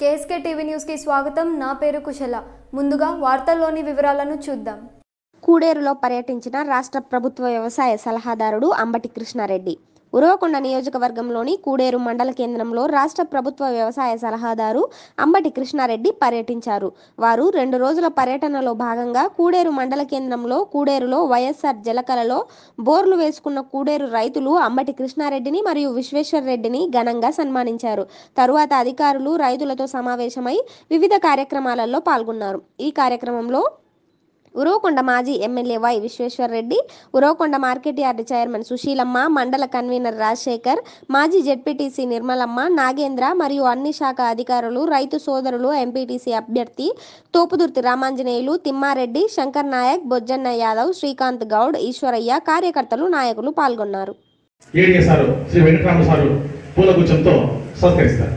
KSK TV న్యూస్కి స్వాగతం నా పేరు కుశల ముందుగా వార్తల్లోని వివరాలను చూద్దాం కూడేరులో పర్యటించిన రాష్ట్ర ప్రభుత్వ వ్యవసాయ సలహాదారుడు అంబటి కృష్ణారెడ్డి ఉరవకొండ నియోజకవర్గంలోని కూడేరు మండల కేంద్రంలో రాష్ట్ర ప్రభుత్వ వ్యవసాయ సలహాదారు అంబటి కృష్ణారెడ్డి పర్యటించారు వారు రెండు రోజుల పర్యటనలో భాగంగా కూడేరు మండల కేంద్రంలో కూడేరులో వైఎస్ఆర్ జలకలలో బోర్లు వేసుకున్న కూడేరు రైతులు అంబటి కృష్ణారెడ్డిని మరియు విశ్వేశ్వర్ రెడ్డిని ఘనంగా సన్మానించారు తరువాత అధికారులు రైతులతో సమావేశమై వివిధ కార్యక్రమాలలో పాల్గొన్నారు ఈ కార్యక్రమంలో ఉరవకొండ మాజీ MLA Y Vishweshwar Reddy Uravakonda market yard chairman Sushilamma మండల కన్వీనర్ రాజశేఖర్ మాజీ జెడ్పీటీసీ నిర్మలమ్మ నాగేంద్ర మరియు అన్ని శాఖ అధికారులు రైతు సోదరులు ఎంపీటీసీ అభ్యర్థి తోపుదుర్తి రామాంజనేయులు తిమ్మారెడ్డి శంకర్ నాయక్ బొజ్జన్న యాదవ్ శ్రీకాంత్ గౌడ్ ఈశ్వరయ్య కార్యకర్తలు నాయకులు పాల్గొన్నారు ADA sir Shri Venkatarama sir పూలగుచ్చంతో సత్కరిస్తారు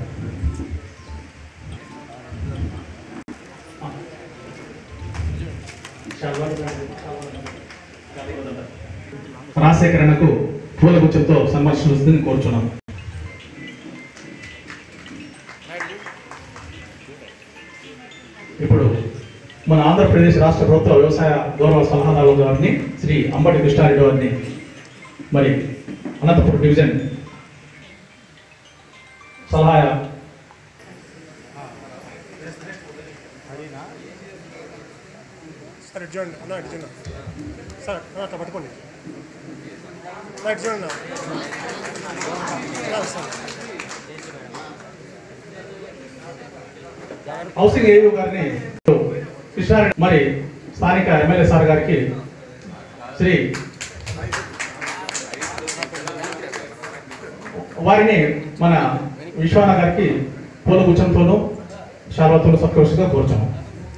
రాజశేఖరణకు పూలగుచ్చంతో సన్మానిస్తుందని కోరుచున్నాను ఇప్పుడు మన ఆంధ్రప్రదేశ్ రాష్ట్ర ప్రభుత్వ వ్యవసాయ గౌరవ సలహాదారు గారిని శ్రీ అంబటి కృష్ణారెడ్డి గారిని మరి అనంతపురం డివిజన్ సలహా సార్ ఇటు చూడండి అన్న ఇటు చూడండి సార్ అన్న అట్లా పట్టుకోండి అన్న ఇటు చూడండి అన్న సార్ హౌసింగ్ ఏయూ గారిని కృష్ణారెడ్డి మరి స్థానిక ఎమ్మెల్యే సార్ గారికి శ్రీ వారిని మన విశ్వాన గారికి పూల గుచ్చంతోనూ శాల్వతోనూ సత్కరిస్తుగా కోరుచాము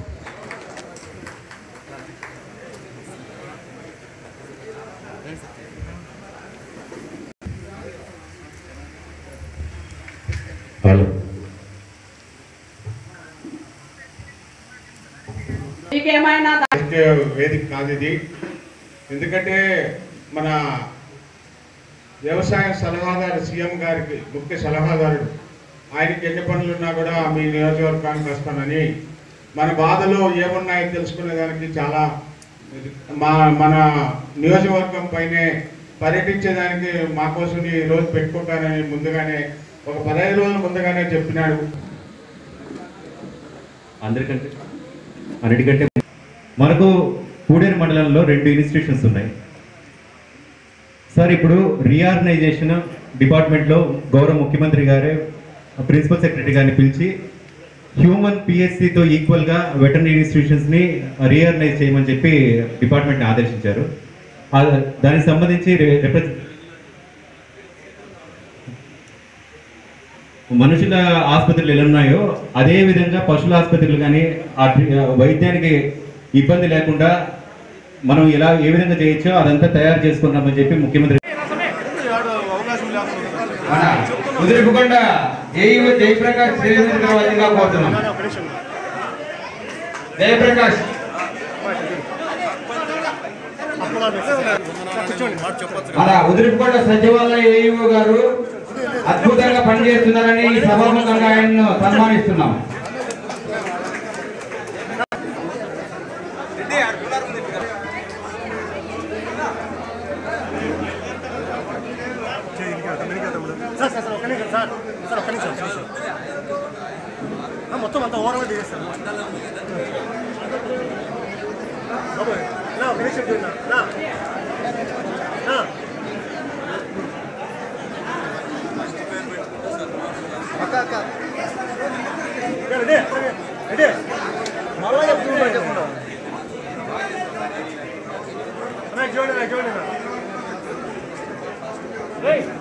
హలో మీకేమైనా రాజకీయ వేదిక కాదు ఇది ఎందుకంటే మన వ్యవసాయ సలహాదారు సీఎం గారికి ముఖ్య సలహాదారుడు ఆయనకి ఎన్ని పనులు ఉన్నా కూడా మీ నియోజకవర్గానికి వస్తానని మన బాధలు ఏమున్నాయో తెలుసుకునేదానికి చాలా మా మన నియోజకవర్గం పైనే పర్యటించేదానికి మా కోసం ఈ రోజు పెట్టుకుంటానని ముందుగానే ఒక పదహైదు రోజుల ముందుగానే చెప్పినాడు అందరికంటే అన్నిటికంటే మనకు కూడేరు మండలంలో రెండు ఇన్స్టిట్యూషన్స్ ఉన్నాయి సార్ ఇప్పుడు రీఆర్గనైజేషన్ డిపార్ట్మెంట్లో గౌరవ ముఖ్యమంత్రి గారే ప్రిన్సిపల్ సెక్రటరీ గారిని పిలిచి హ్యూమన్ పిఎస్సితో ఈక్వల్గా వెటర్నరీ ఇన్స్టిట్యూషన్స్ని రీఆర్గనైజ్ చేయమని చెప్పి డిపార్ట్మెంట్ని ఆదేశించారు ఆ- దానికి సంబంధించి రే- రిప్రజ మనుషుల ఆసుపత్రులు ఎలా ఉన్నాయో అదే విధంగా పశువుల ఆసుపత్రులు కానీ ఆ ట్రీ- ఆ వైద్యానికి ఇబ్బంది లేకుండా మనం ఎలా ఏ విధంగా చేయొచ్చో అదంతా తయారు చేసుకున్నామని చెప్పి ముఖ్యమంత్రి మన కుదిరిపుకొండ జైవ జయప్రకాష్ శ్రీనిధిగా కోరుతున్నాం ఒక నిమిషం జయప్రకాష్ కూర్చోండి మాట చెప్పొచ్చు మన ఉదిరిపుకొండ సచివాలయ ఏఈఓ గారు అద్భుతంగా పనిచేస్తున్నారని ఈ సభాముఖంగా ఆయన్ను సన్మానిస్తున్నాం సార్ సార్ సార్ ఒక నిమిషం సార్ సార్ ఒక నిమిషం చూసి మొత్తం అంతా ఓవర్ తీసేస్తాను బాబు నా ఒక నిమిషం చూడండి నా నా అక్క అక్క రెడీ రెడీ మళ్ళా చెప్తున్నాను చూడండి చూడండి రేయ్